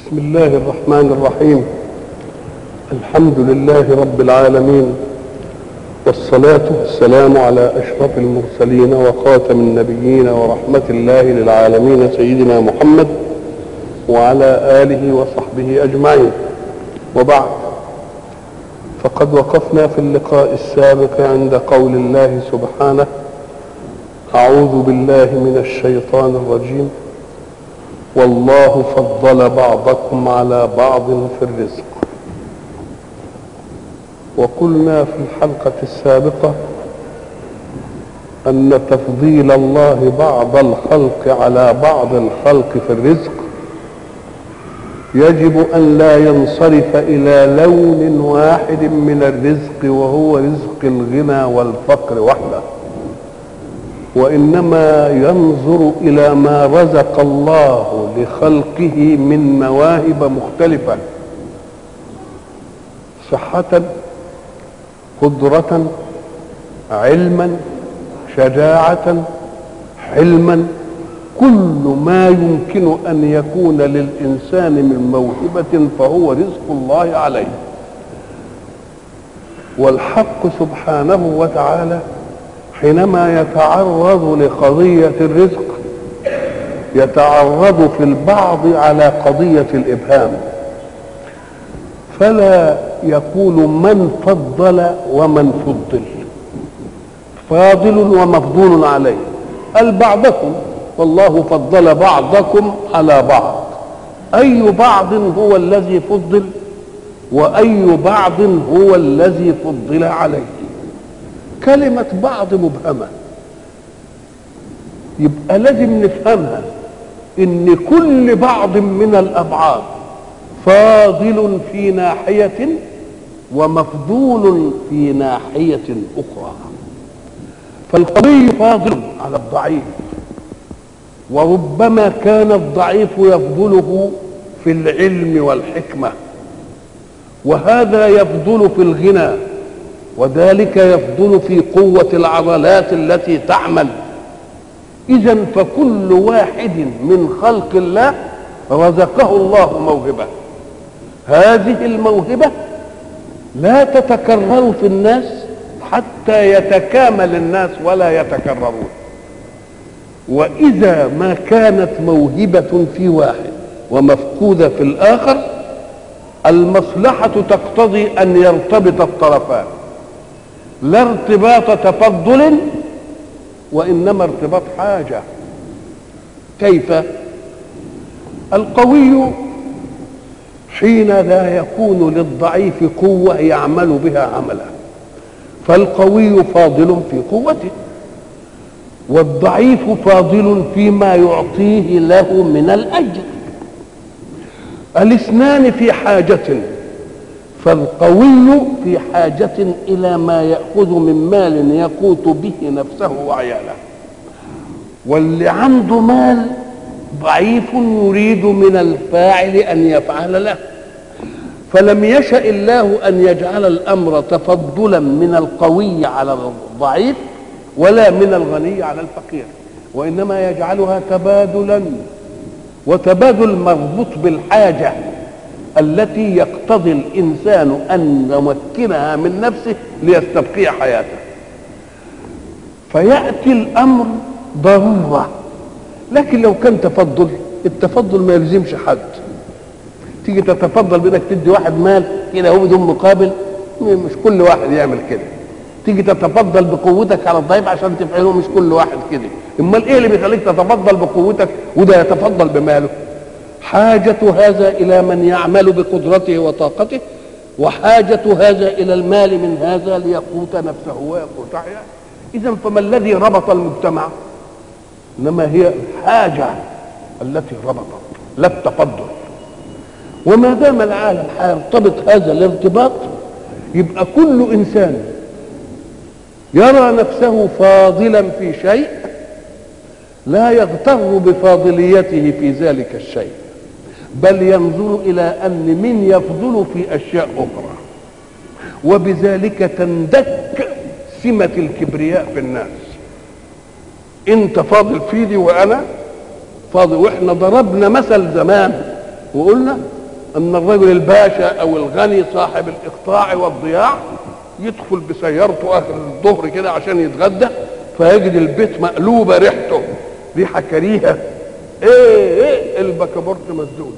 بسم الله الرحمن الرحيم الحمد لله رب العالمين والصلاة والسلام على أشرف المرسلين وخاتم النبيين ورحمة الله للعالمين سيدنا محمد وعلى آله وصحبه أجمعين وبعد فقد وقفنا في اللقاء السابق عند قول الله سبحانه أعوذ بالله من الشيطان الرجيم والله فضل بعضكم على بعض في الرزق وقلنا في الحلقة السابقة أن تفضيل الله بعض الخلق على بعض الخلق في الرزق يجب أن لا ينصرف إلى لون واحد من الرزق وهو رزق الغنى والفقر وحده وإنما ينظر إلى ما رزق الله لخلقه من مواهب مختلفة صحة قدرة علما شجاعة حلما كل ما يمكن أن يكون للإنسان من موهبة فهو رزق الله عليه والحق سبحانه وتعالى حينما يتعرض لقضية الرزق يتعرض في البعض على قضية الإبهام فلا يقول من فضل ومن فضل فاضل ومفضول عليه قال بعضكم والله فضل بعضكم على بعض أي بعض هو الذي فضل وأي بعض هو الذي فضل عليه كلمة بعض مبهمة يبقى لازم نفهمها ان كل بعض من الابعاد فاضل في ناحية ومفضول في ناحية اخرى فالقوي فاضل على الضعيف وربما كان الضعيف يفضله في العلم والحكمة وهذا يفضل في الغنى وذلك يفضل في قوة العضلات التي تعمل إذا فكل واحد من خلق الله رزقه الله موهبة هذه الموهبة لا تتكرر في الناس حتى يتكامل الناس ولا يتكررون وإذا ما كانت موهبة في واحد ومفقودة في الآخر المصلحة تقتضي أن يرتبط الطرفان لا ارتباط تفضل وانما ارتباط حاجه كيف القوي حين لا يكون للضعيف قوه يعمل بها عملا فالقوي فاضل في قوته والضعيف فاضل فيما يعطيه له من الاجر الاثنان في حاجه فالقوي في حاجة إلى ما يأخذ من مال يقوت به نفسه وعياله واللي عنده مال ضعيف يريد من الفاعل أن يفعل له فلم يشأ الله أن يجعل الأمر تفضلا من القوي على الضعيف ولا من الغني على الفقير وإنما يجعلها تبادلا وتبادل مربوط بالحاجة التي يقتضي الانسان ان يمكنها من نفسه ليستبقي حياته فياتي الامر ضروره لكن لو كان تفضل التفضل ما يلزمش حد تيجي تتفضل بانك تدي واحد مال كده هو بدون مقابل مش كل واحد يعمل كده تيجي تتفضل بقوتك على الضعيف عشان تفعله مش كل واحد كده امال ايه اللي بيخليك تتفضل بقوتك وده يتفضل بماله حاجة هذا إلى من يعمل بقدرته وطاقته وحاجة هذا إلى المال من هذا ليقوت نفسه ويقوت حياته إذا فما الذي ربط المجتمع إنما هي الحاجة التي ربطت لا التفضل وما دام العالم هيرتبط هذا الارتباط يبقى كل إنسان يرى نفسه فاضلا في شيء لا يغتر بفاضليته في ذلك الشيء بل ينظر الى ان من يفضل في اشياء اخرى وبذلك تندك سمه الكبرياء في الناس انت فاضل في دي وانا فاضل واحنا ضربنا مثل زمان وقلنا ان الرجل الباشا او الغني صاحب الاقطاع والضياع يدخل بسيارته اخر الظهر كده عشان يتغدى فيجد البيت مقلوبه ريحته ريحه كريهه ايه ايه البكابورت مسدود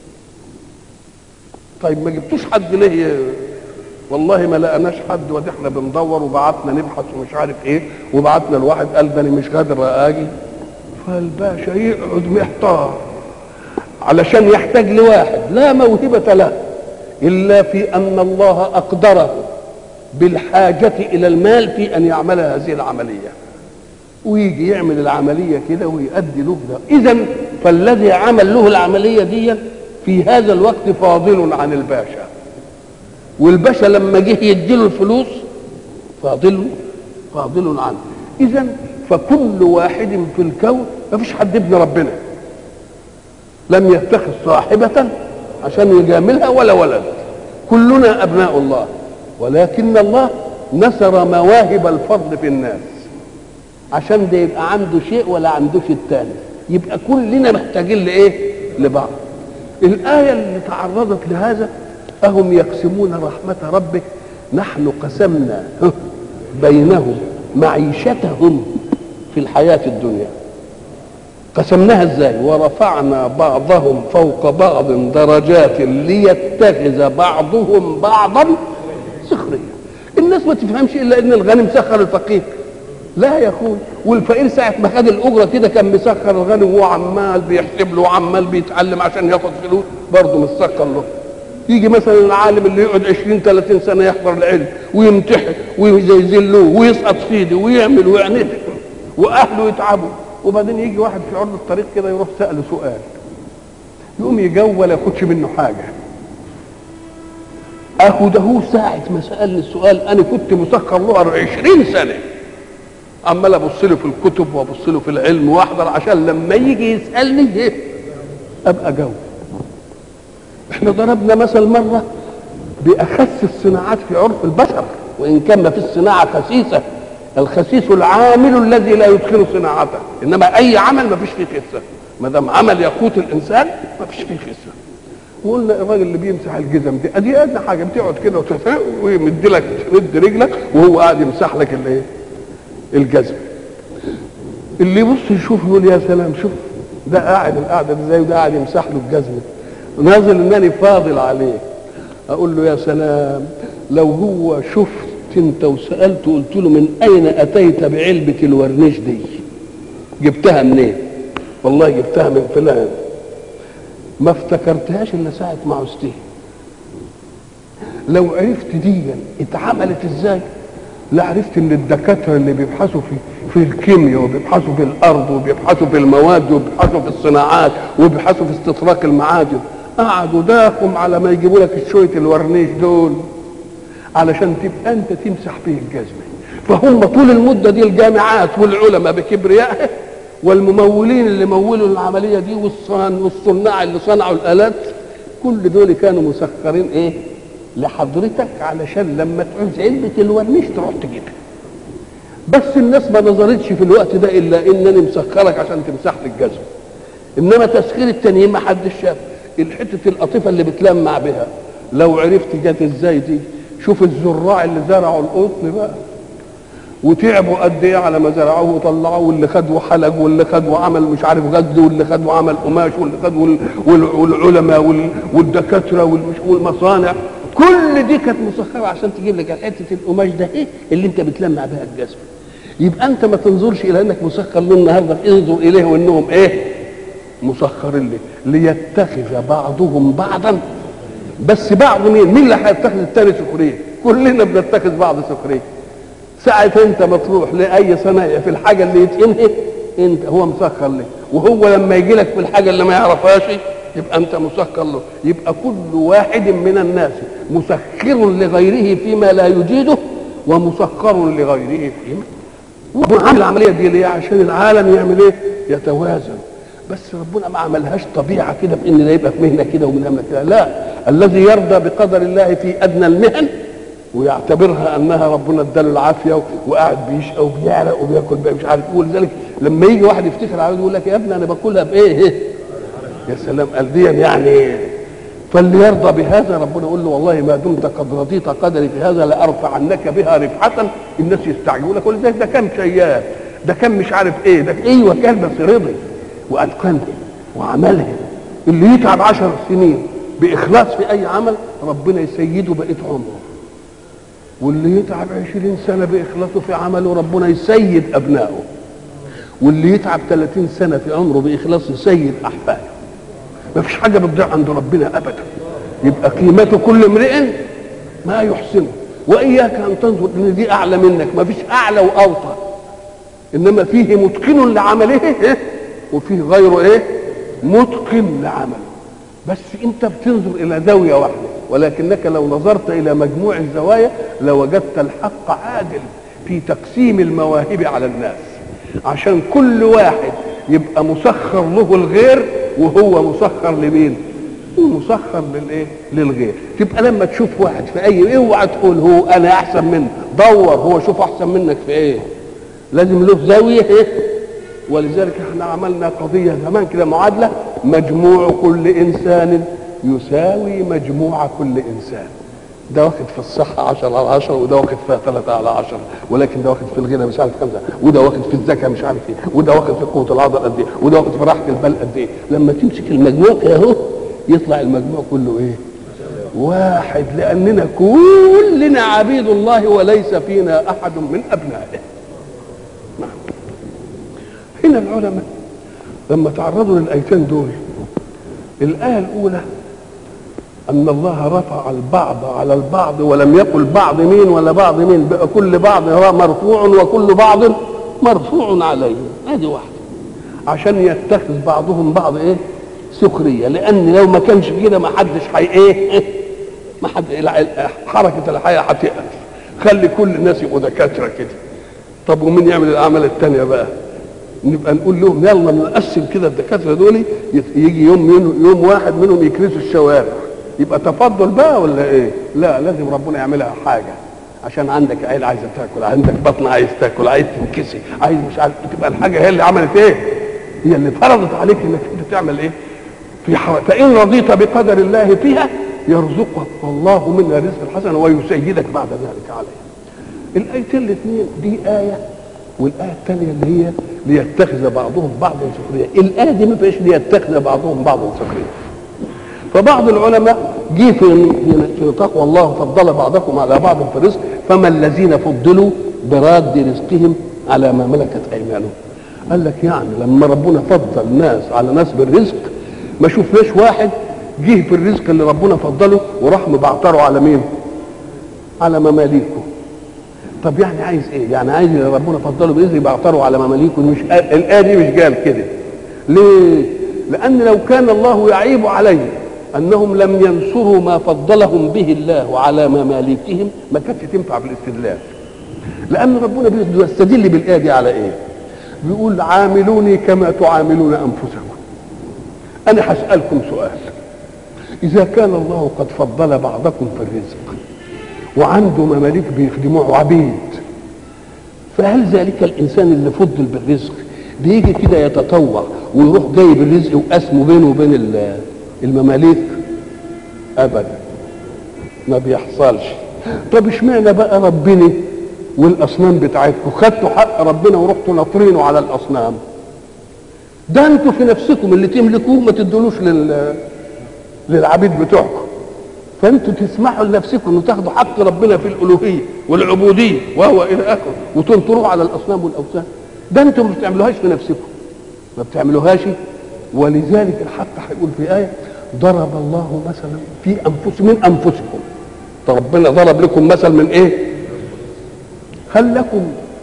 طيب ما جبتوش حد ليه والله ما لقناش حد ودي احنا بندور وبعتنا نبحث ومش عارف ايه وبعتنا الواحد قال ده انا مش قادر اجي فالباشا يقعد محتار علشان يحتاج لواحد لا موهبة له إلا في أن الله أقدره بالحاجة إلى المال في أن يعمل هذه العملية ويجي يعمل العملية كده ويؤدي له ده إذا فالذي عمل له العملية دي في هذا الوقت فاضل عن الباشا والباشا لما جه يديله الفلوس فاضل فاضل عنه إذا فكل واحد في الكون ما فيش حد ابن ربنا لم يتخذ صاحبة عشان يجاملها ولا ولد كلنا أبناء الله ولكن الله نثر مواهب الفضل في الناس عشان ده يبقى عنده شيء ولا عندوش التاني يبقى كلنا محتاجين لايه لبعض الآية اللي تعرضت لهذا أهم يقسمون رحمة ربك نحن قسمنا بينهم معيشتهم في الحياة الدنيا قسمناها ازاي ورفعنا بعضهم فوق بعض درجات ليتخذ بعضهم بعضا سخريا الناس ما تفهمش الا ان الغني مسخر الفقير لا يا اخوي والفقير ساعه ما خد الاجره كده كان مسخر الغني وهو عمال بيحسب له وعمال بيتعلم عشان ياخد فلوس برضه مسخر له يجي مثلا العالم اللي يقعد 20 30 سنه يحضر العلم ويمتحن ويزلوه ويسقط فيه ويعمل ويعمل واهله يتعبوا وبعدين يجي واحد في عرض الطريق كده يروح سأله سؤال يقوم يجاوب ولا ياخدش منه حاجة أخو ده هو ساعة ما سألني السؤال أنا كنت مسخر له 20 سنة عمال أبص له في الكتب وأبص له في العلم وأحضر عشان لما يجي يسألني إيه أبقى أجاوب إحنا ضربنا مثل مرة بأخس الصناعات في عرف البشر وإن كان ما في الصناعة خسيسة الخسيس العامل الذي لا يتقن صناعته انما اي عمل ما فيش فيه خسه ما دام عمل يقوت الانسان ما فيش فيه خسه وقلنا الراجل اللي بيمسح الجزم دي ادي ادنى حاجه بتقعد كده وتفهم ويمد لك تمد رجلك وهو قاعد يمسح لك الايه الجزم اللي يبص يشوف يقول يا سلام شوف ده قاعد القعده دي زي وده قاعد يمسح له الجزمه نازل انني فاضل عليه اقول له يا سلام لو هو شفت انت وسالته قلت له من اين اتيت بعلبه الورنيش دي جبتها منين والله جبتها من فلان ما افتكرتهاش الا ساعه ما عوزتها لو عرفت دي اتعملت ازاي لا عرفت ان الدكاتره اللي بيبحثوا في في الكيمياء وبيبحثوا في الارض وبيبحثوا في المواد وبيبحثوا في الصناعات وبيبحثوا في استطراق المعادن قعدوا داخم على ما يجيبوا لك شويه الورنيش دول علشان تبقى انت تمسح فيه الجزمه فهم طول المده دي الجامعات والعلماء بكبريائه والممولين اللي مولوا العمليه دي والصان والصناع اللي صنعوا الالات كل دول كانوا مسخرين ايه لحضرتك علشان لما تعوز علبه الورنيش تروح تجيبها بس الناس ما نظرتش في الوقت ده الا انني مسخرك عشان تمسح لي الجزمه انما تسخير التانيين ما حدش شاف الحته القطيفه اللي بتلمع بها لو عرفت جت ازاي دي شوف الزراع اللي زرعوا القطن بقى وتعبوا قد ايه على ما زرعوه وطلعوه واللي خد وحلق واللي خد وعمل مش عارف غزل واللي خد وعمل قماش واللي خد وال- وال- والعلماء وال- والدكاتره والمش- والمصانع كل دي كانت مسخره عشان تجيب لك حته القماش ده ايه اللي انت بتلمع بها الجزمه يبقى انت ما تنظرش الى انك مسخر له النهارده انظر اليه وانهم ايه مسخرين ليه ليتخذ بعضهم بعضا بس بعض مين مين اللي هيتخذ التاني سخريه كلنا بنتخذ بعض سخريه ساعة انت ما تروح لاي صنايع في الحاجة اللي يتقنها انت هو مسخر لك وهو لما يجي لك في الحاجة اللي ما يعرفهاش يبقى انت مسخر له يبقى كل واحد من الناس مسخر لغيره فيما لا يجيده ومسخر لغيره فيما ربنا عامل العملية دي ليه عشان العالم يعمل ايه يتوازن بس ربنا ما عملهاش طبيعة كده بان ده يبقى في مهنة كده ومهنة كده لا الذي يرضى بقدر الله في ادنى المهن ويعتبرها انها ربنا اداله العافيه وقاعد بيشقى وبيعرق وبياكل بقى مش عارف ايه ولذلك لما يجي واحد يفتخر عليه يقول لك يا ابني انا باكلها بايه؟ يا سلام قال دي يعني فليرضى بهذا ربنا يقول له والله ما دمت قد رضيت قدري في هذا لارفعنك بها رفعه الناس يستعجلوا لك ولذلك ده كان شيال ده كان مش عارف ايه ده ايوه كان بس رضي واتقنها وعملها اللي يتعب عشر سنين باخلاص في اي عمل ربنا يسيده بقيه عمره واللي يتعب عشرين سنه باخلاصه في عمله ربنا يسيد ابنائه واللي يتعب 30 سنه في عمره باخلاص يسيد احفاده ما فيش حاجه بتضيع عند ربنا ابدا يبقى قيمته كل امرئ ما يحسنه واياك ان تنظر ان دي اعلى منك ما فيش اعلى واوطى انما فيه متقن لعمله إيه؟ وفيه غيره ايه متقن لعمله بس انت بتنظر الى زاويه واحده ولكنك لو نظرت الى مجموع الزوايا لوجدت الحق عادل في تقسيم المواهب على الناس عشان كل واحد يبقى مسخر له الغير وهو مسخر لمين مسخر للايه للغير تبقى لما تشوف واحد في اي اوعى تقول هو انا احسن منه دور هو شوف احسن منك في ايه لازم له زاويه ايه ولذلك احنا عملنا قضيه زمان كده معادله مجموع كل انسان يساوي مجموع كل انسان ده واخد في الصحة 10 على 10 وده واخد فيها 3 على 10 ولكن ده واخد في الغنى مش عارف خمسة وده واخد في الزكاة مش عارف ايه وده واخد في قوة العضل قد ايه وده واخد في راحة البال قد ايه لما تمسك المجموع كده اهو يطلع المجموع كله ايه واحد لأننا كلنا عبيد الله وليس فينا أحد من أبنائه نعم هنا العلماء لما تعرضوا للآيتين دول الآية الأولى أن الله رفع البعض على البعض ولم يقل بعض مين ولا بعض مين بقى كل بعض مرفوع وكل بعض مرفوع عليه هذه واحدة عشان يتخذ بعضهم بعض ايه سخرية لأن لو ما كانش كده ما حدش حي ايه ما حد حركة الحياة هتقف خلي كل الناس يبقوا دكاترة كده طب ومين يعمل الأعمال التانية بقى نبقى نقول لهم يلا نقسم كده الدكاترة دول يجي يوم يوم واحد منهم يكرسوا الشوارع يبقى تفضل بقى ولا ايه لا لازم ربنا يعملها حاجه عشان عندك عيل عايزه تاكل عندك بطن عايز تاكل عايز تنكسي عايز مش عارف تبقى الحاجه هي اللي عملت ايه هي اللي فرضت عليك انك انت تعمل ايه في حر... فان رضيت بقدر الله فيها يرزقك الله منها رزق الحسن ويسيدك بعد ذلك عليها الايتين الاثنين دي ايه والايه الثانيه اللي هي ليتخذ بعضهم بعضا سخريه الايه دي ما فيش ليتخذ بعضهم بعضا سخريه فبعض العلماء جه في في نطاق والله فضل بعضكم على بعض في الرزق فما الذين فضلوا براد رزقهم على ما ملكت ايمانهم قال لك يعني لما ربنا فضل ناس على ناس بالرزق ما شفناش واحد جه في الرزق اللي ربنا فضله وراح مبعتره على مين على مماليكه طب يعني عايز ايه يعني عايز اللي ربنا فضله برزق يبعتره على مماليكه مش الايه دي مش قال كده ليه لان لو كان الله يعيب عليه انهم لم ينصروا ما فضلهم به الله على مماليكهم ما كانتش تنفع بالاستدلال لان ربنا بيستدل بالايه دي على ايه بيقول عاملوني كما تعاملون انفسكم انا هسالكم سؤال اذا كان الله قد فضل بعضكم في الرزق وعنده مماليك بيخدموه عبيد فهل ذلك الانسان اللي فضل بالرزق بيجي كده يتطوع ويروح جايب الرزق وقسمه بينه وبين المماليك ابدا ما بيحصلش طب اشمعنى بقى ربنا والاصنام بتاعتكم خدتوا حق ربنا ورحتوا ناطرينه على الاصنام ده انتوا في نفسكم اللي تملكوه ما تدولوش لل للعبيد بتوعكم فانتوا تسمحوا لنفسكم انه تاخدوا حق ربنا في الالوهيه والعبوديه وهو الى اخره وتنطروه على الاصنام والاوثان ده انتوا ما بتعملوهاش في نفسكم ما بتعملوهاش ولذلك الحق هيقول في ايه ضرب الله مثلا في انفسكم من انفسكم ربنا ضرب لكم مثل من ايه هل لكم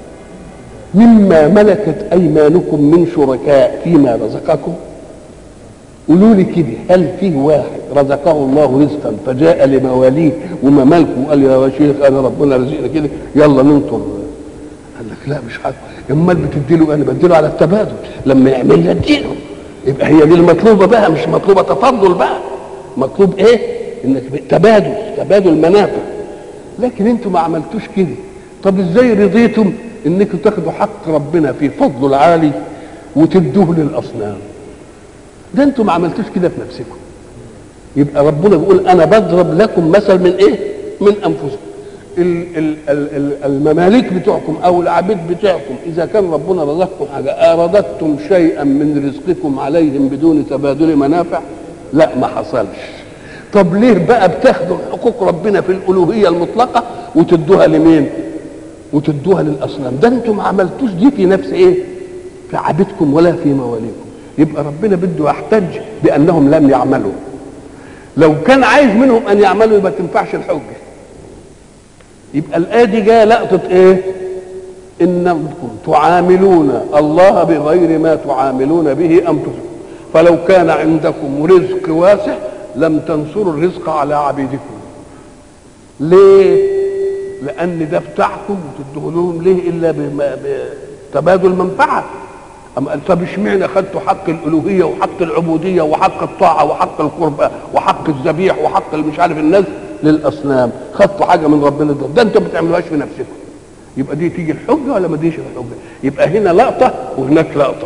مما ملكت ايمانكم من شركاء فيما رزقكم قولوا لي كده هل فيه واحد رزقه الله رزقا فجاء لمواليه وممالكه وقال يا شيخ انا ربنا رزقنا كده يلا ننطر قال لك لا مش حاجه امال بتديله انا بديله على التبادل لما يعمل لي اديله يبقى هي دي المطلوبه بقى مش مطلوبه تفضل بقى مطلوب ايه انك تبادل تبادل منافع لكن انتوا ما عملتوش كده طب ازاي رضيتم انكم تاخدوا حق ربنا في فضله العالي وتدوه للاصنام ده انتم ما عملتوش كده في نفسكم يبقى ربنا بيقول انا بضرب لكم مثل من ايه من انفسكم ال- ال- ال- ال- المماليك بتوعكم او العبيد بتوعكم اذا كان ربنا رزقكم حاجه اردتم شيئا من رزقكم عليهم بدون تبادل منافع لا ما حصلش طب ليه بقى بتاخدوا حقوق ربنا في الالوهيه المطلقه وتدوها لمين وتدوها للاصنام ده انتم ما عملتوش دي في نفس ايه في عبيدكم ولا في مواليكم يبقى ربنا بده يحتج بانهم لم يعملوا لو كان عايز منهم ان يعملوا يبقى تنفعش الحجه يبقى الايه دي جايه لقطه ايه انكم تعاملون الله بغير ما تعاملون به انفسكم فلو كان عندكم رزق واسع لم تنصروا الرزق على عبيدكم ليه لان ده بتاعكم وتدوه لهم ليه الا بما- بتبادل منفعه أما قال طب اشمعنى خدتوا حق الالوهيه وحق العبوديه وحق الطاعه وحق القربى وحق الذبيح وحق مش عارف الناس للاصنام خدتوا حاجه من ربنا ده, ده انتوا ما بتعملوهاش في نفسكم يبقى دي تيجي الحجه ولا ما تجيش الحجه يبقى هنا لقطه وهناك لقطه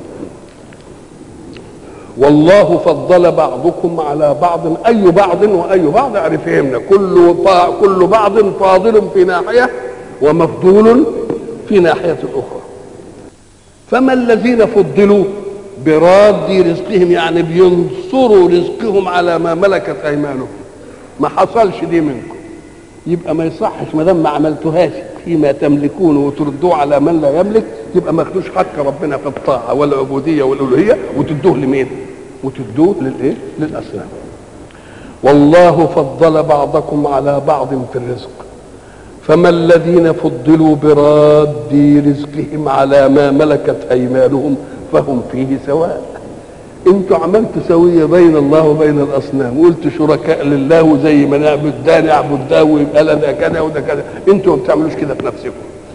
والله فضل بعضكم على بعض اي بعض واي بعض اعرف فهمنا كل طا- كل بعض فاضل في ناحيه ومفضول في ناحيه اخرى فما الذين فضلوا براد رزقهم يعني بينصروا رزقهم على ما ملكت ايمانهم ما حصلش دي منكم يبقى ما يصحش ما دام ما عملتوهاش فيما تملكون وتردوه على من لا يملك يبقى ما خدوش حق ربنا في الطاعه والعبوديه والالوهيه وتدوه لمين؟ وتدوه للايه؟ للاصنام. والله فضل بعضكم على بعض في الرزق فما الذين فضلوا براد رزقهم على ما ملكت ايمانهم فهم فيه سواء انتوا عملتوا سويه بين الله وبين الاصنام وقلتوا شركاء لله وزي ما نعبد ده نعبد ده ويبقى لنا كذا وده كذا انتوا ما بتعملوش كده في نفسكم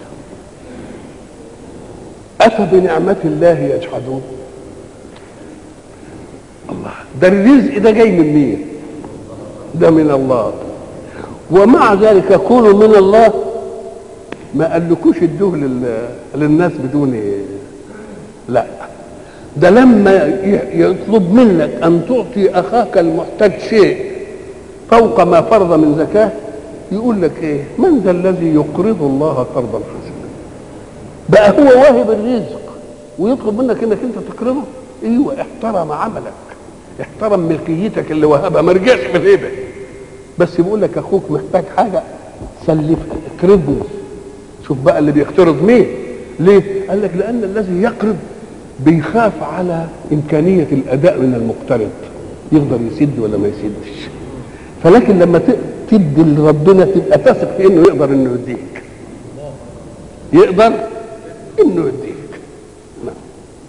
افبنعمه الله يجحدون الله ده الرزق ده جاي من مين ده من الله ومع ذلك كونوا من الله ما قالكوش ادوه لل- للناس بدون لا ده لما ي- يطلب منك ان تعطي اخاك المحتاج شيء فوق ما فرض من زكاه يقول لك ايه من ذا الذي يقرض الله قرضا حسنا بقى هو واهب الرزق ويطلب منك انك انت تقرضه ايوه احترم عملك احترم ملكيتك اللي وهبها ما رجعش في الهبه بس بيقول لك اخوك محتاج حاجه سلفها اقرضني شوف بقى اللي بيقترض مين ليه قال لك لان الذي يقرض بيخاف على امكانيه الاداء من المقترض يقدر يسد ولا ما يسدش فلكن لما ت- تدي لربنا تبقى تثق في انه يقدر انه يديك يقدر انه يديك نعم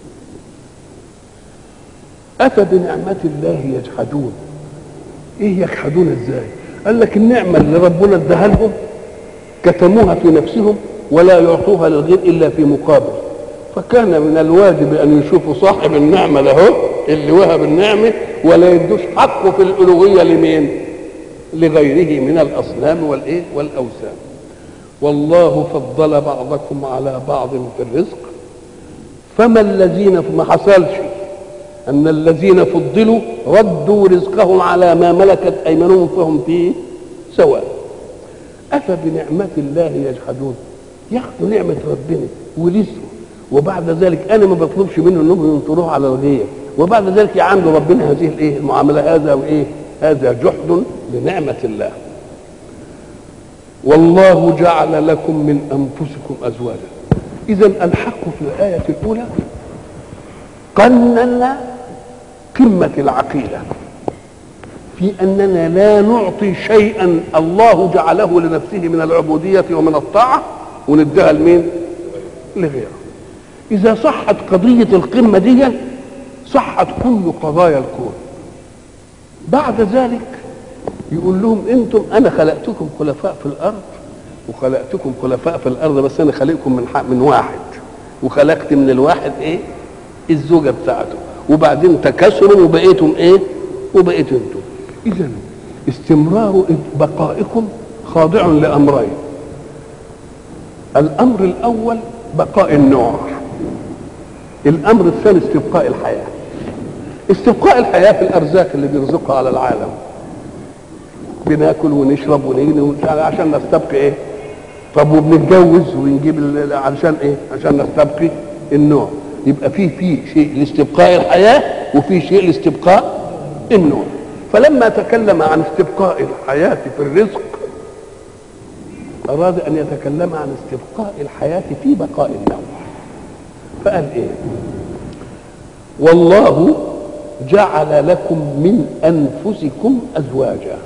اتى بنعمه الله يجحدون ايه يجحدون ازاي قال لك النعمه اللي ربنا اداها لهم كتموها في نفسهم ولا يعطوها للغير الا في مقابل فكان من الواجب ان يشوفوا صاحب النعمه له اللي وهب النعمه ولا يدوش حقه في الالوهيه لمين لغيره من الاصنام والايه والاوثان والله فضل بعضكم على بعض في الرزق فما الذين ما حصلش ان الذين فضلوا ردوا رزقهم على ما ملكت ايمانهم فهم فيه سواء افبنعمه الله يجحدون ياخذوا نعمه ربنا ورزقه وبعد ذلك انا ما بطلبش منه انهم ينطروه على الغير وبعد ذلك يعاملوا ربنا هذه الايه المعامله هذا وايه هذا جحد لنعمه الله والله جعل لكم من انفسكم ازواجا اذا الحق في الايه الاولى قننا قمه العقيده في اننا لا نعطي شيئا الله جعله لنفسه من العبوديه ومن الطاعه ونديها لمين؟ لغيره. اذا صحت قضيه القمه دي صحت كل قضايا الكون. بعد ذلك يقول لهم انتم انا خلقتكم خلفاء في الارض وخلقتكم خلفاء في الارض بس انا خلقكم من ح- من واحد وخلقت من الواحد ايه؟ الزوجه بتاعته وبعدين تكاثروا وبقيتم ايه؟ وبقيتم انتم. اذا استمرار بقائكم خاضع لامرين. الامر الاول بقاء النوع. الامر الثاني استبقاء الحياه. استبقاء الحياه في الارزاق اللي بيرزقها على العالم بناكل ونشرب ونجني ومش عارف عشان نستبقي ايه طب وبنتجوز ونجيب ال- علشان ايه عشان نستبقي النوع يبقى في في شيء لاستبقاء الحياه وفي شيء لاستبقاء النوع فلما تكلم عن استبقاء الحياه في الرزق اراد ان يتكلم عن استبقاء الحياه في بقاء النوع فقال ايه والله جعل لكم من انفسكم ازواجا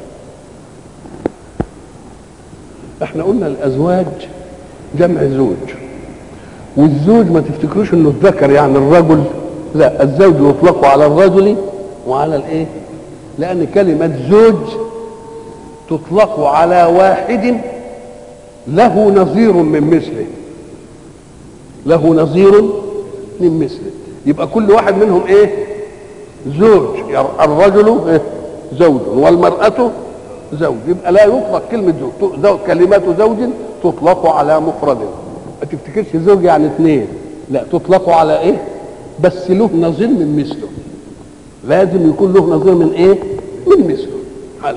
احنا قلنا الازواج جمع زوج والزوج ما تفتكروش انه الذكر يعني الرجل لا الزوج يطلق على الرجل وعلى الايه لان كلمه زوج تطلق على واحد له نظير من مثله له نظير من مثله يبقى كل واحد منهم ايه زوج يعني الرجل إيه؟ زوج والمرأة زوج يبقى لا يطلق كلمة زوج زوج كلمات زوج تطلق على مفرد ما تفتكرش زوج يعني اثنين لا تطلق على ايه بس له نظير من مثله لازم يكون له نظير من ايه من مثله على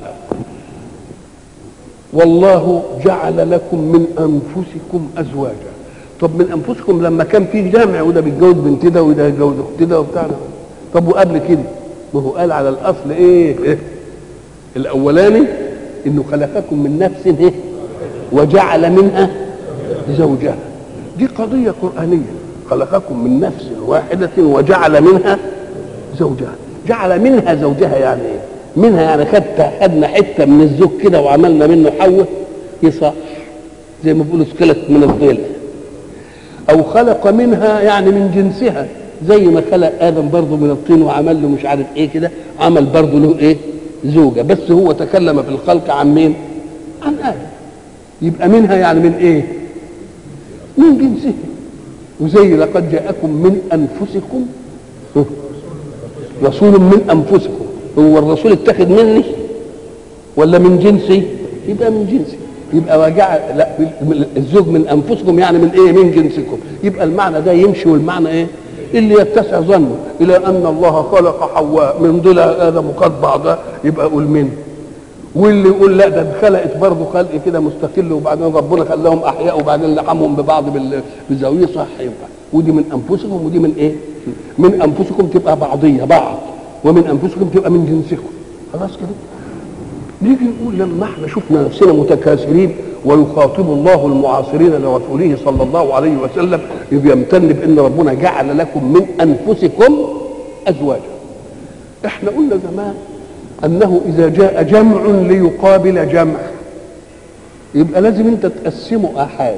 والله جعل لكم من انفسكم ازواجا طب من انفسكم لما كان في جامع وده بيتجوز بنت ده وده يتجوز اخت ده وبتاع ده. طب وقبل كده ما هو قال على الاصل ايه, إيه؟ الاولاني انه خلقكم من نفس ايه وجعل منها زوجها دي قضيه قرانيه خلقكم من نفس واحده وجعل منها زوجها جعل منها زوجها يعني ايه منها يعني خدت خدنا حته من الزوج كده وعملنا منه حواء يصح زي ما بيقولوا سكلت من الضلع او خلق منها يعني من جنسها زي ما خلق ادم برضه من الطين وعمل له مش عارف ايه كده عمل برضه له ايه زوجه بس هو تكلم في الخلق عن مين عن ادم يبقى منها يعني من ايه من جنسه وزي لقد جاءكم من انفسكم رسول من انفسكم هو الرسول اتخذ مني ولا من جنسي يبقى من جنسي يبقى وجعل لا الزوج من انفسكم يعني من ايه من جنسكم يبقى المعنى ده يمشي والمعنى ايه اللي يتسع ظنه الى ان الله خلق حواء من ضلع ادم وقد بعضها يبقى قول من واللي يقول لا ده اتخلقت برضه خلق كده مستقل وبعدين ربنا خلاهم احياء وبعدين لحمهم ببعض بال- بالزاويه صح ينفع ودي من انفسكم ودي من ايه؟ من انفسكم تبقى بعضيه بعض ومن انفسكم تبقى من جنسكم خلاص كده نيجي نقول لما احنا شفنا نفسنا متكاثرين ويخاطب الله المعاصرين لرسوله صلى الله عليه وسلم يمتن بان ربنا جعل لكم من انفسكم ازواجا احنا قلنا زمان انه اذا جاء جمع ليقابل جمع يبقى لازم انت تقسمه احاد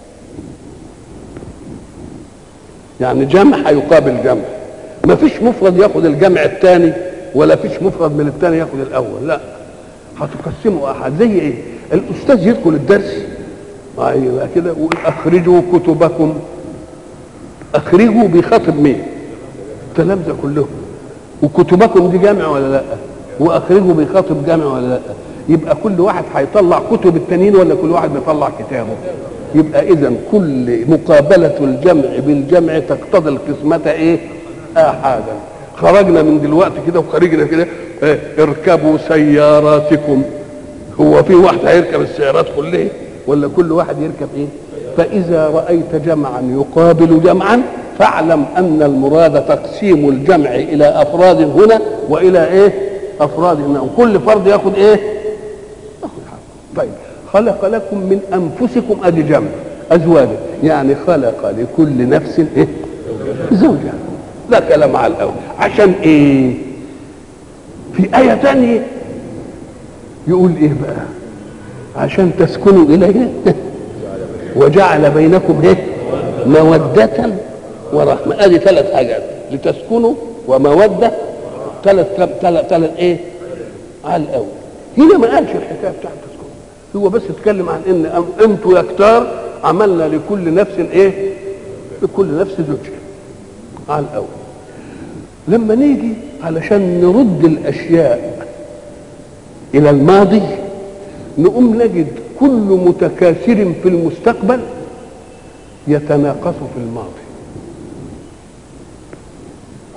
يعني جمع هيقابل جمع ما فيش مفرد ياخد الجمع الثاني ولا فيش مفرد من الثاني ياخد الاول لا هتقسمه احد زي ايه الاستاذ يدخل الدرس ايوه كده يقول اخرجوا كتبكم اخرجوا بيخاطب مين التلامذه كلهم وكتبكم دي جامع ولا لا واخرجوا بيخاطب جامع ولا لا يبقى كل واحد هيطلع كتب التانيين ولا كل واحد بيطلع كتابه يبقى اذا كل مقابله الجمع بالجمع تقتضي القسمه ايه احادا خرجنا من دلوقتي كده وخرجنا كده إيه؟ اركبوا سياراتكم هو في واحد هيركب السيارات كلها ولا كل واحد يركب ايه فاذا رايت جمعا يقابل جمعا فاعلم ان المراد تقسيم الجمع الى افراد هنا والى ايه افراد هنا وكل فرد ياخد ايه ياخد حقه طيب خلق لكم من انفسكم ادي جمع ازواجا يعني خلق لكل نفس ايه زوجها لا كلام على الاول عشان ايه في آية تانية يقول ايه بقى عشان تسكنوا إليها وجعل بينكم ايه مودة ورحمة ادي ثلاث حاجات لتسكنوا ومودة ثلاث ثلاث ثلاث ايه على الأول هنا ما قالش الحكاية بتاعت تسكنوا هو بس اتكلم عن ان أم- انتوا يا كتار عملنا لكل نفس ايه لكل نفس زوجها على الأول لما نيجي علشان نرد الاشياء الى الماضي نقوم نجد كل متكاثر في المستقبل يتناقص في الماضي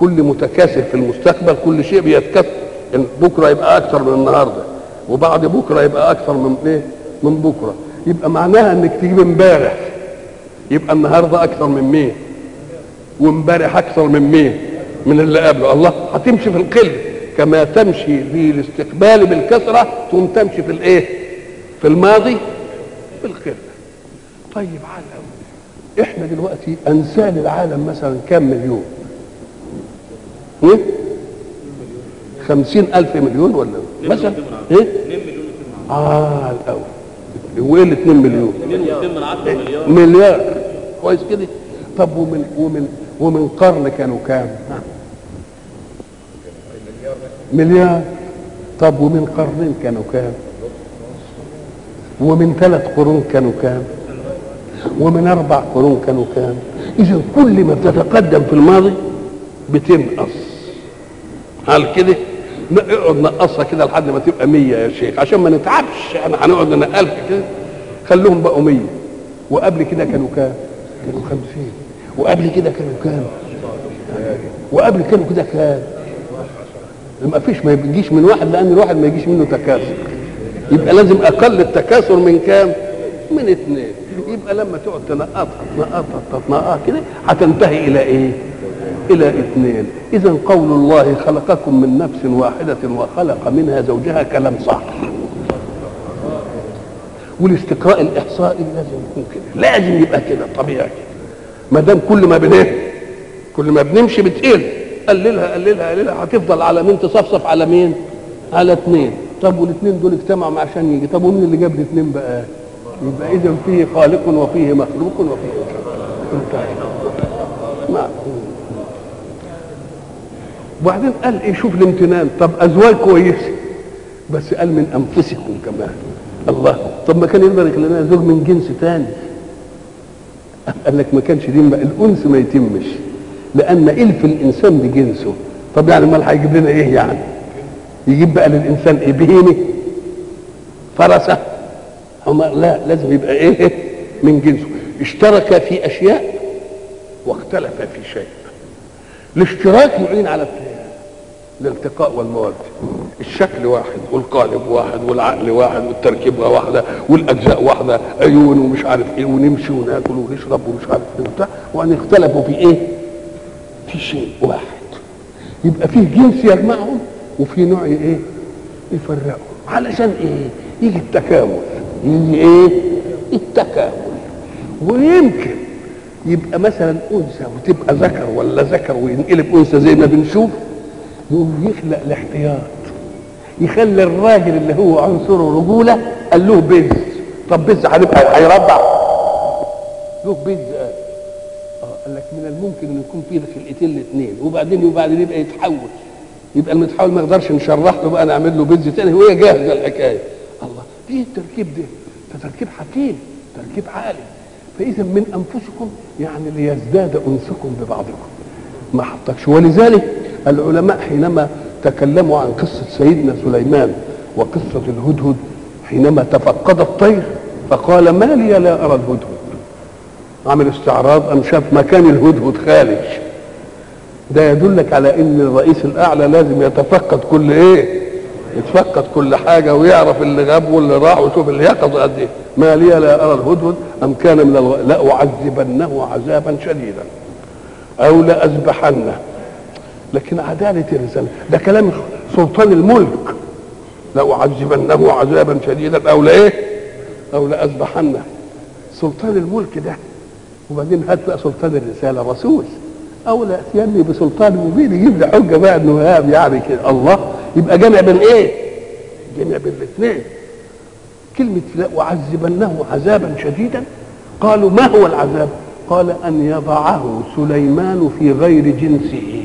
كل متكاثر في المستقبل كل شيء بيتكاثر إن بكره يبقى اكثر من النهارده وبعد بكره يبقى اكثر من ايه من بكره يبقى معناها انك تجيب امبارح يبقى النهارده اكثر من مين وامبارح اكثر من مين من اللي قبله الله هتمشي في القله كما تمشي في الاستقبال بالكثره تقوم تمشي في الايه في الماضي بالقله طيب على الأول. احنا دلوقتي انسان العالم مثلا كام مليون ايه خمسين الف مليون ولا مثلا ايه 2 مليون اه الاول وايه ال 2 مليون 2 من 10 مليار مليار كويس كده طب ومن ومن ومن قرن كانوا كام مليار طب ومن قرنين كانوا كام ومن ثلاث قرون كانوا كام ومن اربع قرون كانوا كام اذا كل ما بتتقدم في الماضي بتنقص هل كده نقعد نقصها كده لحد ما تبقى مية يا شيخ عشان ما نتعبش احنا هنقعد ننقلها كده خلوهم بقوا مية وقبل كده كانوا كام كانوا خمسين وقبل كده كانوا كام وقبل كانوا كده كام ما فيش ما يجيش من واحد لان الواحد ما يجيش منه تكاثر يبقى لازم اقل التكاثر من كام من اثنين يبقى لما تقعد تنقطها تنقطها تنقطها كده هتنتهي الى ايه الى اثنين اذا قول الله خلقكم من نفس واحده وخلق منها زوجها كلام صح والاستقراء الاحصائي لازم يكون كده لازم يبقى كده طبيعي ما دام كل ما بن كل ما بنمشي بتقل قللها قللها قللها هتفضل على مين تصفصف على مين على اثنين طب والاثنين دول اجتمعوا عشان يجي طب ومين اللي جاب الاثنين بقى يبقى اذا فيه خالق وفيه مخلوق وفيه انتهى نعم وبعدين قال ايه شوف الامتنان طب ازواج كويسه بس قال من انفسكم كمان الله طب ما كان يقدر يخلي لنا زوج من جنس تاني قال لك ما كانش دي بقى الانس ما يتمش لان الف الانسان بجنسه طب يعني امال هيجيب لنا ايه يعني يجيب بقى للانسان ايه بهيمه فرسه هم لا لازم يبقى ايه من جنسه اشترك في اشياء واختلف في شيء الاشتراك يعين على الالتقاء والمواد الشكل واحد والقالب واحد والعقل واحد والتركيبه واحده والاجزاء واحده عيون ومش عارف ايه ونمشي وناكل ونشرب ومش عارف ايه وبتاع وان اختلفوا في ايه؟ في شيء واحد يبقى فيه جنس يجمعهم وفي نوع ايه؟ يفرقهم علشان ايه؟ يجي التكامل يجي ايه؟ التكامل ويمكن يبقى مثلا انثى وتبقى ذكر ولا ذكر وينقلب انثى زي ما بنشوف يقوم يخلق الاحتياط يخلي الراجل اللي هو عنصره رجوله قال له بز طب بز هنبقى هيربع له بز قال اه قال لك من الممكن ان يكون في خلقتين الاثنين وبعدين وبعدين يبقى يتحول يبقى المتحول ما نقدرش نشرح له بقى نعمل له بز تاني وهي جاهزه الحكايه الله ايه التركيب ده؟ ده تركيب حكيم تركيب عالي فاذا من انفسكم يعني ليزداد انسكم ببعضكم ما حطكش ولذلك العلماء حينما تكلموا عن قصة سيدنا سليمان وقصة الهدهد حينما تفقد الطير فقال ما لي لا أرى الهدهد عمل استعراض أم شاف مكان الهدهد خارج ده يدلك على ان الرئيس الاعلى لازم يتفقد كل ايه يتفقد كل حاجة ويعرف اللي غاب واللي راح ويشوف اللي يقظ قد ايه ما لي لا ارى الهدهد ام كان من الغ... لأعذبنه عذابا شديدا او لأذبحنه لكن عدالة الرسالة ده كلام سلطان الملك لأعذبنه عذابا شديدا أو لإيه؟ أو لأذبحنه سلطان الملك ده وبعدين هات بقى سلطان الرسالة رسول أو لا يأتيني بسلطان مبين يجيب لي حجة بقى إنه هاب يعني كده الله يبقى جمع بين إيه؟ جمع بين الاثنين كلمة لأعذبنه عذابا شديدا قالوا ما هو العذاب؟ قال أن يضعه سليمان في غير جنسه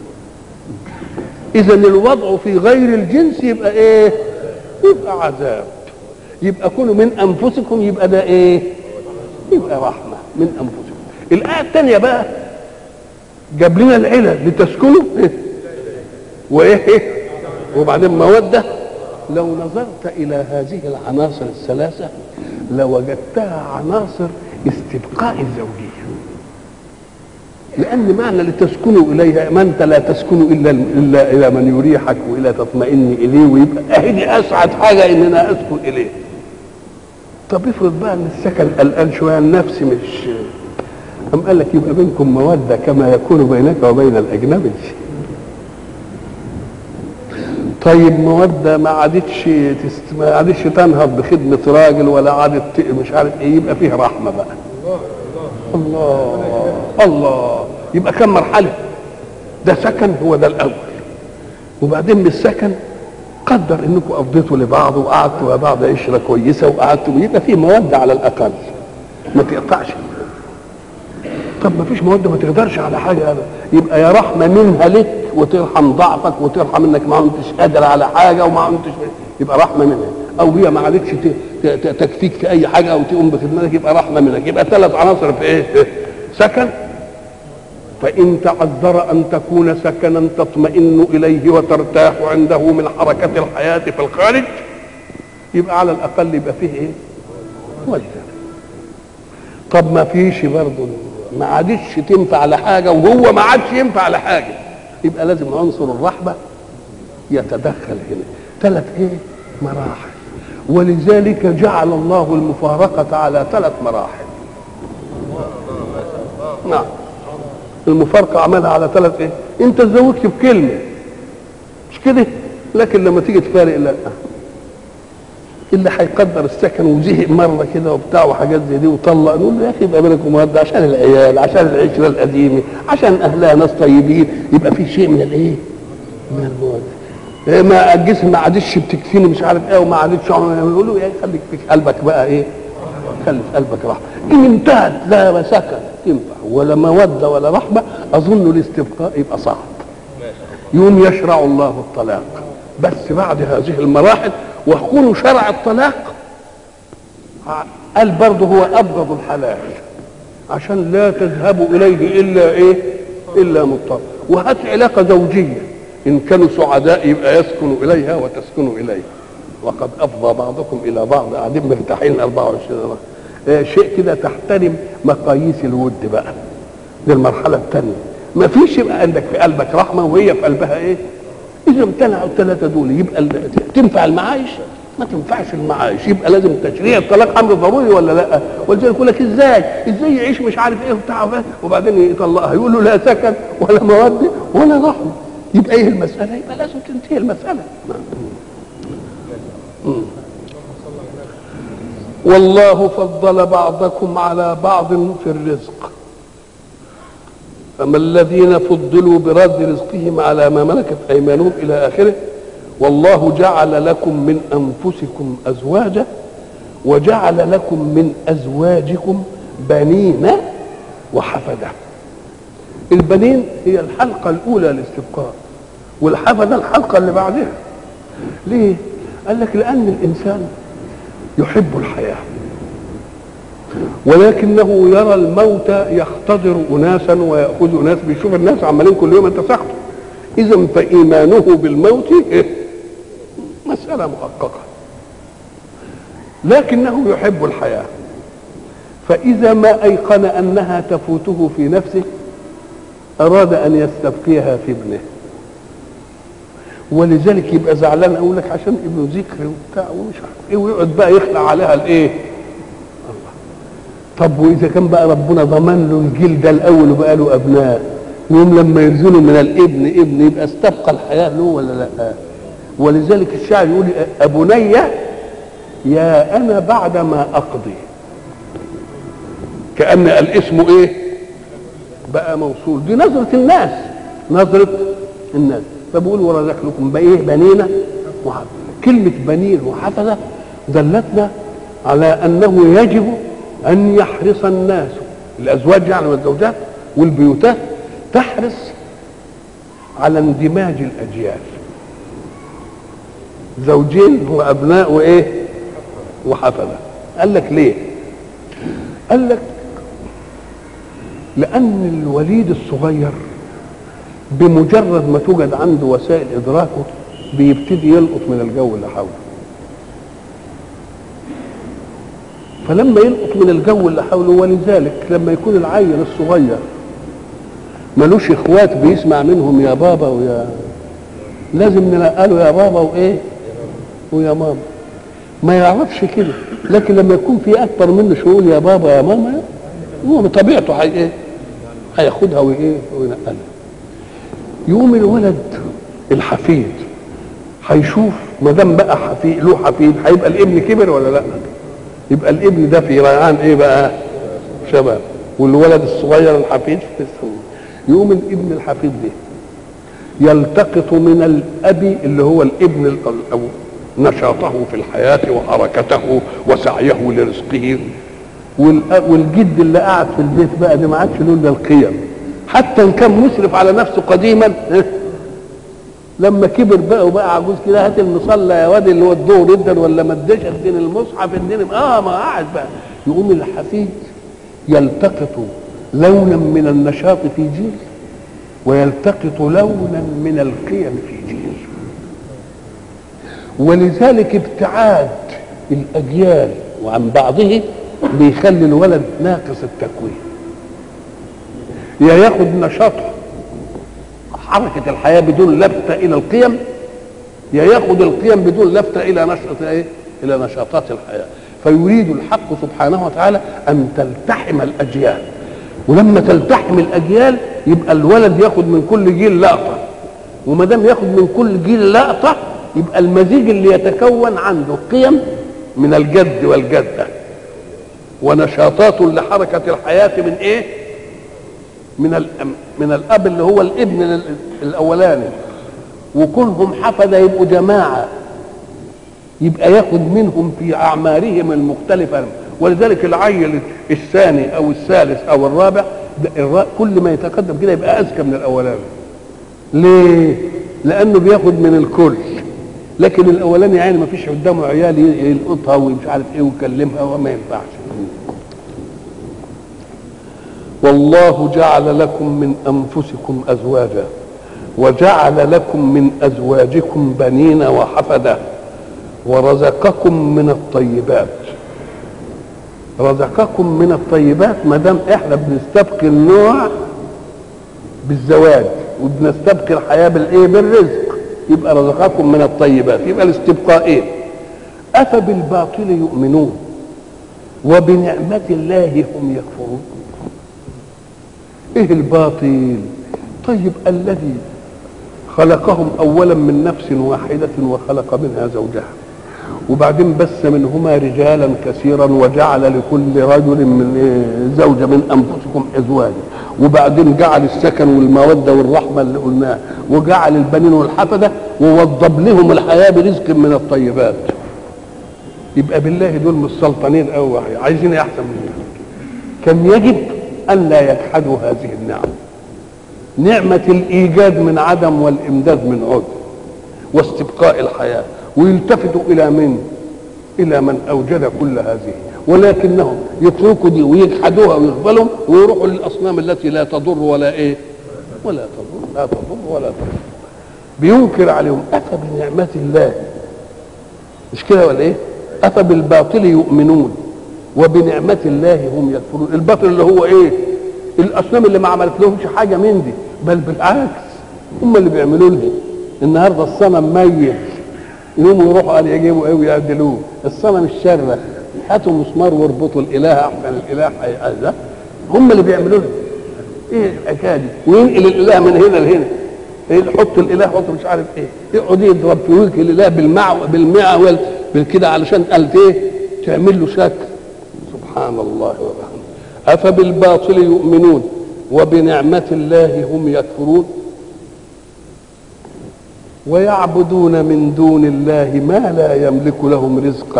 اذا الوضع في غير الجنس يبقى ايه يبقى عذاب يبقى كونوا من انفسكم يبقى ده ايه يبقى رحمه من انفسكم الايه الثانيه بقى جاب لنا العلل لتسكنوا إيه؟ وايه إيه؟ وبعدين موده لو نظرت الى هذه العناصر الثلاثه لوجدتها عناصر استبقاء الزوجيه لان معنى لتسكنوا اليها ما انت لا تسكن الا الا الى من يريحك والى تطمئن اليه ويبقى اهدي اسعد حاجه ان انا اسكن اليه طب افرض بقى ان السكن قلقان شويه النفس مش أم قال لك يبقى بينكم مودة كما يكون بينك وبين الأجنبي طيب مودة ما عادتش تست... ما عادتش تنهض بخدمة راجل ولا عادت مش عارف ايه يبقى فيه رحمة بقى الله الله يبقى كم مرحلة ده سكن هو ده الأول وبعدين من السكن قدر انكم قضيتوا لبعض وقعدتوا مع بعض عشرة كويسة وقعدتوا يبقى فيه مودة على الأقل ما تقطعش طب ما فيش موده ما تقدرش على حاجه أبدا يبقى يا رحمه منها لك وترحم ضعفك وترحم انك ما انتش قادر على حاجه وما انتش يبقى رحمه منها او هي ما عادتش تكفيك في اي حاجه او تقوم بخدمتك يبقى رحمه منك يبقى ثلاث عناصر في ايه؟ سكن فإن تعذر أن تكون سكنا تطمئن إليه وترتاح عنده من حركة الحياة في الخارج يبقى على الأقل يبقى فيه إيه؟ ولد طب ما فيش برضه ما عادتش تنفع لحاجه وهو ما عادش ينفع لحاجه يبقى لازم عنصر الرحمه يتدخل هنا ثلاث ايه مراحل ولذلك جعل الله المفارقه على ثلاث مراحل نعم المفارقه عملها على ثلاث ايه انت تزوجت بكلمه مش كده لكن لما تيجي تفارق لا اللي هيقدر السكن وزهق مره كده وبتاع وحاجات زي دي وطلق نقول له يا اخي يبقى بينكم مودة عشان العيال عشان العشره القديمه عشان اهلها ناس طيبين يبقى في شيء من الايه؟ من الموده إيه ما الجسم ما عادش بتكفيني مش عارف ايه وما عادش يقول له يا خليك في قلبك بقى ايه؟ خلي في قلبك رحمه ان انتهت لا سكن تنفع ولا موده ولا رحمه اظن الاستبقاء يبقى صعب يوم يشرع الله الطلاق بس بعد هذه المراحل وكون شرع الطلاق قال برضه هو ابغض الحلال عشان لا تذهبوا اليه الا ايه الا مضطر وهات علاقه زوجيه ان كانوا سعداء يبقى يسكنوا اليها وتسكنوا اليه وقد افضى بعضكم الى بعض قاعدين مرتاحين 24 سنه آه شيء كده تحترم مقاييس الود بقى دي المرحله الثانيه ما فيش يبقى عندك في قلبك رحمه وهي في قلبها ايه اذا امتنعوا الثلاثه دول يبقى تنفع المعايش ما تنفعش المعايش يبقى لازم تشريع الطلاق امر ضروري ولا لا ولذلك يقول لك ازاي ازاي يعيش مش عارف ايه وبتاع وبعدين يطلقها يقول له لا سكن ولا موده ولا رحمه يبقى ايه المساله يبقى لازم تنتهي المساله والله فضل بعضكم على بعض في الرزق فما الذين فضلوا برد رزقهم على ما ملكت ايمانهم الى اخره والله جعل لكم من انفسكم ازواجا وجعل لكم من ازواجكم بنين وحفده البنين هي الحلقه الاولى للاستبقاء والحفده الحلقه اللي بعدها ليه قال لك لان الانسان يحب الحياه ولكنه يرى الموت يختضر اناسا وياخذ اناس بيشوف الناس عمالين كل يوم انت سخطه اذا فايمانه بالموت إيه؟ مساله محققه لكنه يحب الحياه فاذا ما ايقن انها تفوته في نفسه اراد ان يستبقيها في ابنه ولذلك يبقى زعلان اقول لك عشان ابنه ذكر وبتاع ومش عارف ايه ويقعد بقى يخلع عليها الايه طب واذا كان بقى ربنا ضمن له الجيل ده الاول وبقى له ابناء يوم لما يرزقه من الابن ابن يبقى استبقى الحياه له ولا لا ولذلك الشاعر يقول ابني يا انا بعد ما اقضي كان الاسم ايه بقى موصول دي نظره الناس نظره الناس فبقول ورزق لكم بايه بنينا وحفظة كلمه بنين وحفظه دلتنا على انه يجب ان يحرص الناس الازواج يعني والزوجات والبيوتات تحرص على اندماج الاجيال زوجين وابناء وايه وحفظه قال لك ليه قال لك لان الوليد الصغير بمجرد ما توجد عنده وسائل ادراكه بيبتدي يلقط من الجو اللي حوله فلما يلقط من الجو اللي حوله ولذلك لما يكون العيل الصغير ملوش اخوات بيسمع منهم يا بابا ويا لازم نلقاله يا بابا وايه ويا ماما ما يعرفش كده لكن لما يكون في اكبر منه شغل يا بابا يا ماما هو بطبيعته هي ايه هياخدها وايه وينقلها يقوم الولد الحفيد هيشوف ما دام بقى حفيد له حفيد هيبقى الابن كبر ولا لا يبقى الابن ده في ريعان ايه بقى شباب والولد الصغير الحفيد في السن يقوم الابن الحفيد ده يلتقط من الاب اللي هو الابن ال- او نشاطه في الحياه وحركته وسعيه لرزقه والأ- والجد اللي قاعد في البيت بقى ده ما عادش له الا القيم حتى ان كان مسرف على نفسه قديما لما كبر بقى وبقى عجوز كده هات المصلى يا واد اللي هو الظهر جدا ولا ما اديش اديني المصحف اديني اه ما قاعد بقى يقوم الحفيد يلتقط لونا من النشاط في جيل ويلتقط لونا من القيم في جيل ولذلك ابتعاد الاجيال وعن بعضه بيخلي الولد ناقص التكوين يا ياخد نشاطه حركة الحياة بدون لفتة إلى القيم يا ياخد القيم بدون لفتة إلى نشاط إيه؟ إلى نشاطات الحياة فيريد الحق سبحانه وتعالى أن تلتحم الأجيال ولما تلتحم الأجيال يبقى الولد ياخد من كل جيل لقطة وما دام ياخد من كل جيل لقطة يبقى المزيج اللي يتكون عنده قيم من الجد والجدة ونشاطات لحركة الحياة من إيه؟ من الأم من الاب اللي هو الابن ال- الاولاني وكونهم حفظه يبقوا جماعه يبقى ياخد منهم في اعمارهم المختلفه ولذلك العيل الثاني او الثالث او الرابع ده الر- كل ما يتقدم كده يبقى اذكى من الاولاني ليه لانه بياخد من الكل لكن الاولاني يعني ما فيش قدامه عيال ي- يلقطها ومش عارف ايه ويكلمها وما ينفعش والله جعل لكم من انفسكم ازواجا وجعل لكم من ازواجكم بنين وحفده ورزقكم من الطيبات رزقكم من الطيبات ما دام احنا بنستبقي النوع بالزواج وبنستبقي الحياه بالايه بالرزق يبقى رزقكم من الطيبات يبقى الاستبقاء ايه افبالباطل يؤمنون وبنعمه الله هم يكفرون ايه الباطل طيب الذي خلقهم اولا من نفس واحده وخلق منها زوجها وبعدين بث منهما رجالا كثيرا وجعل لكل رجل من إيه زوجه من انفسكم ازواجا وبعدين جعل السكن والموده والرحمه اللي قلناها وجعل البنين والحفده ووضب لهم الحياه برزق من الطيبات يبقى بالله دول مش سلطانين قوي عايزين إيه احسن من كده كان يجب ان لا يجحدوا هذه النعم نعمه الايجاد من عدم والامداد من عدم واستبقاء الحياه ويلتفتوا الى من الى من اوجد كل هذه ولكنهم يتركوا دي ويجحدوها ويقبلوا ويروحوا للاصنام التي لا تضر ولا ايه ولا تضر لا تضر ولا تضر بينكر عليهم اتى بنعمه الله مش كده ولا ايه اتى بالباطل يؤمنون وبنعمه الله هم يكفرون الباطل اللي هو ايه الاصنام اللي ما عملت لهمش حاجه من دي بل بالعكس هم اللي بيعملوا لها النهارده الصنم ميت يقوموا يروحوا قال يجيبوا ايه ويعدلوه الصنم الشرة هاتوا مسمار واربطوا الاله احسن الاله هذا هم اللي بيعملوا لها ايه الحكايه دي وينقل الاله من هنا لهنا إيه يحط الاله يحط مش عارف ايه يقعد يضرب في وجه الاله بالمع بالمعول بالكده علشان قالت ايه تعمل له شكل سبحان الله وبحمده افبالباطل يؤمنون وبنعمه الله هم يكفرون ويعبدون من دون الله ما لا يملك لهم رزقا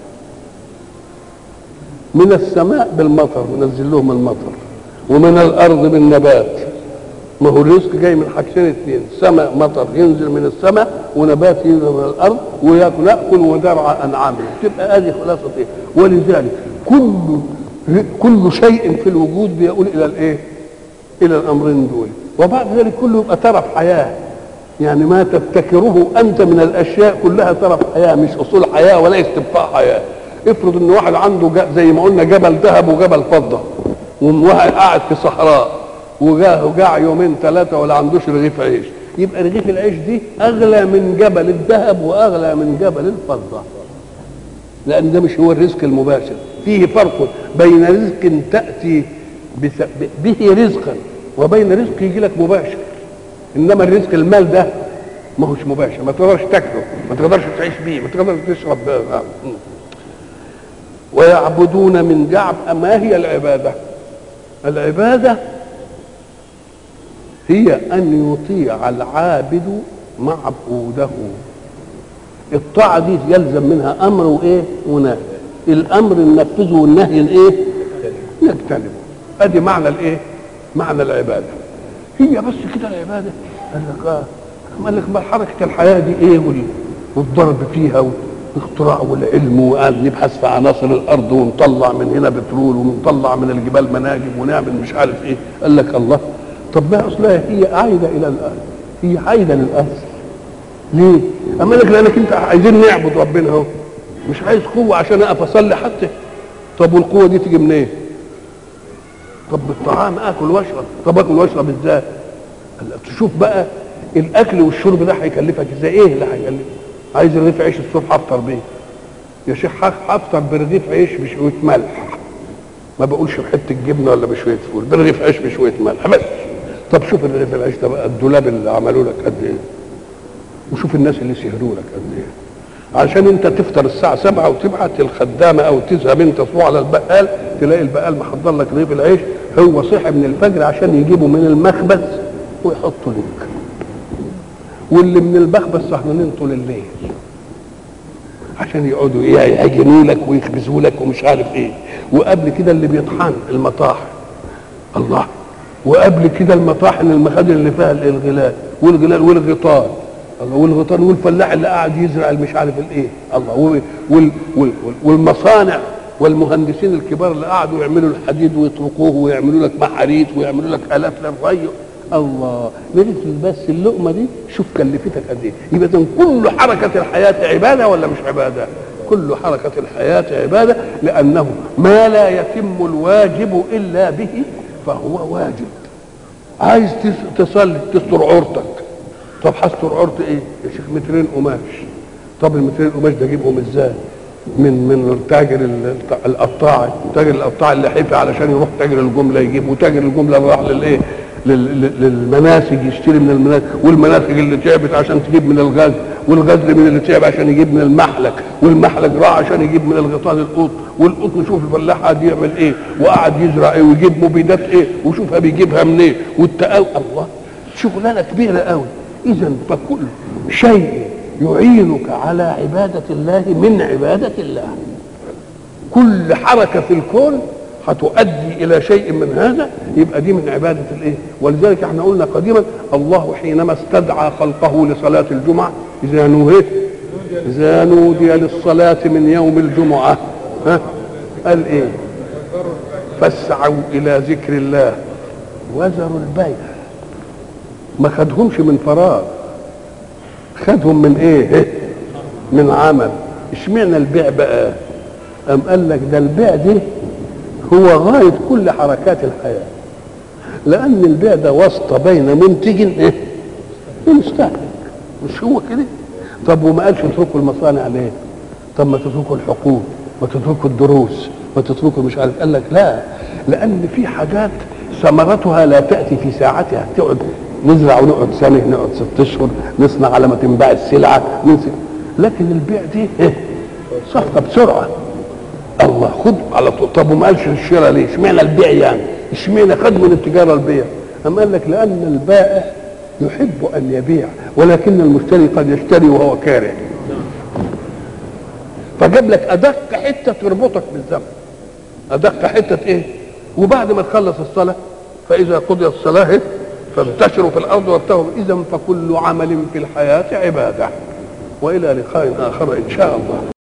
من السماء بالمطر ونزل لهم المطر ومن الارض بالنبات ما هو الرزق جاي من حاجتين اثنين سماء مطر ينزل من السماء ونبات ينزل من الارض وياكل ناكل ودرع انعامه تبقى هذه خلاصه ايه ولذلك كل كل شيء في الوجود بيقول الى الايه الى الامرين دول وبعد ذلك كله يبقى ترف حياه يعني ما تبتكره انت من الاشياء كلها ترف حياه مش اصول حياه ولا استبقاء حياه افرض ان واحد عنده ج- زي ما قلنا جبل ذهب وجبل فضه وواحد قاعد في صحراء وجاه وجاع يومين ثلاثه ولا عندوش رغيف عيش يبقى رغيف العيش دي اغلى من جبل الذهب واغلى من جبل الفضه لان ده مش هو الرزق المباشر فيه فرق بين رزق تاتي بس- به رزقا وبين رزق يجي لك مباشر انما الرزق المال ده ما هوش مباشر ما تقدرش تاكله ما تقدرش تعيش بيه ما تقدرش تشرب بيه. ويعبدون من جعب ما هي العباده العباده هي ان يطيع العابد معبوده الطاعه دي يلزم منها امر وايه ونهي الامر ننفذه والنهي الايه نجتنبه ادي معنى الايه معنى العباده هي بس كده العباده قال لك اه قال لك ما حركه الحياه دي ايه وال- والضرب فيها والاختراع والعلم وقعد نبحث في عناصر الارض ونطلع من هنا بترول ونطلع من الجبال مناجم ونعمل مش عارف ايه قال لك الله طب ما اصلها هي عايده الى الان هي عايده للاصل ليه؟ اما لك لانك انت عايزين نعبد ربنا اهو مش عايز قوه عشان اقف اصلي حتى طب والقوه دي تيجي منين؟ طب بالطعام اكل واشرب طب اكل واشرب ازاي؟ قال لك تشوف بقى الاكل والشرب ده هيكلفك ازاي؟ ايه اللي هيكلفك؟ عايز رغيف عيش الصبح افطر بيه يا شيخ هفطر برغيف عيش بشويه ملح ما بقولش بحته جبنه ولا بشويه فول برغيف عيش بشويه ملح بس طب شوف الرغيف العيش ده بقى الدولاب اللي عملوا لك قد ايه وشوف الناس اللي سهروا لك قد ايه عشان انت تفطر الساعه سبعة وتبعت الخدامه او تذهب انت تروح على البقال تلاقي البقال محضر لك رغيف العيش هو صحي من الفجر عشان يجيبه من المخبز ويحطه لك واللي من المخبز سهرانين طول الليل عشان يقعدوا ايه يعجنوا لك ويخبزوا لك ومش عارف ايه وقبل كده اللي بيطحن المطاحن الله وقبل كده المطاحن المخادن اللي فيها الغلال والغلال والغيطان الله والغيطان والفلاح اللي قاعد يزرع مش عارف الايه الله وال وال وال والمصانع والمهندسين الكبار اللي قعدوا يعملوا الحديد ويطرقوه ويعملوا لك محاريت ويعملوا لك الاف للري الله نريد بس اللقمه دي شوف كلفتك قد ايه يبقى إذن كل حركه الحياه عباده ولا مش عباده كل حركه الحياه عباده لانه ما لا يتم الواجب الا به فهو واجب عايز تس- تصلي تستر عورتك طب هستر عورتي ايه يا شيخ مترين قماش طب المترين قماش ده اجيبهم ازاي من من تاجر ال- القطاعي تاجر القطاعي اللي حفي علشان يروح تاجر الجمله يجيب وتاجر الجمله اللي راح للايه لل- لل- للمناسج يشتري من المناسج والمناسج اللي تعبت عشان تجيب من الغزل والغزل من اللي تعب عشان يجيب من المحلك والمحلك راح عشان يجيب من الغيطان القوط والقطن شوف الفلاح قاعد يعمل ايه وقعد يزرع ايه ويجيب مبيدات ايه وشوفها بيجيبها منين إيه والتقاو الله شغلانه كبيره قوي اذا فكل شيء يعينك على عباده الله من عباده الله كل حركه في الكون هتؤدي الى شيء من هذا يبقى دي من عباده الايه ولذلك احنا قلنا قديما الله حينما استدعى خلقه لصلاه الجمعه اذا نودي اذا نودي للصلاه من يوم الجمعه ها قال ايه فاسعوا الى ذكر الله وذروا البيع ما خدهمش من فراغ خدهم من ايه من عمل اشمعنى البيع بقى ام قال لك ده البيع دي هو غايه كل حركات الحياه لان البيع ده واسطه بين منتج ايه ومستهلك مش هو كده طب وما قالش اتركوا المصانع ليه طب ما تتركوا الحقوق ما تتركوا الدروس ما تتركوا مش عارف قال لك لا لان في حاجات ثمرتها لا تاتي في ساعتها تقعد نزرع ونقعد سنه نقعد ست اشهر نصنع على ما تنباع السلعه ننسى لكن البيع دي ايه صفقه بسرعه الله خد على طول طب وما قالش الشراء ليه اشمعنى البيع يعني اشمعنى خد من التجاره البيع اما قال لك لان البائع يحب ان يبيع ولكن المشتري قد يشتري وهو كاره فجاب لك ادق حته تربطك بالذنب ادق حته ايه وبعد ما تخلص الصلاه فاذا قضيت الصلاه فانتشروا في الارض وابتغوا اذا فكل عمل في الحياه عباده والى لقاء اخر ان شاء الله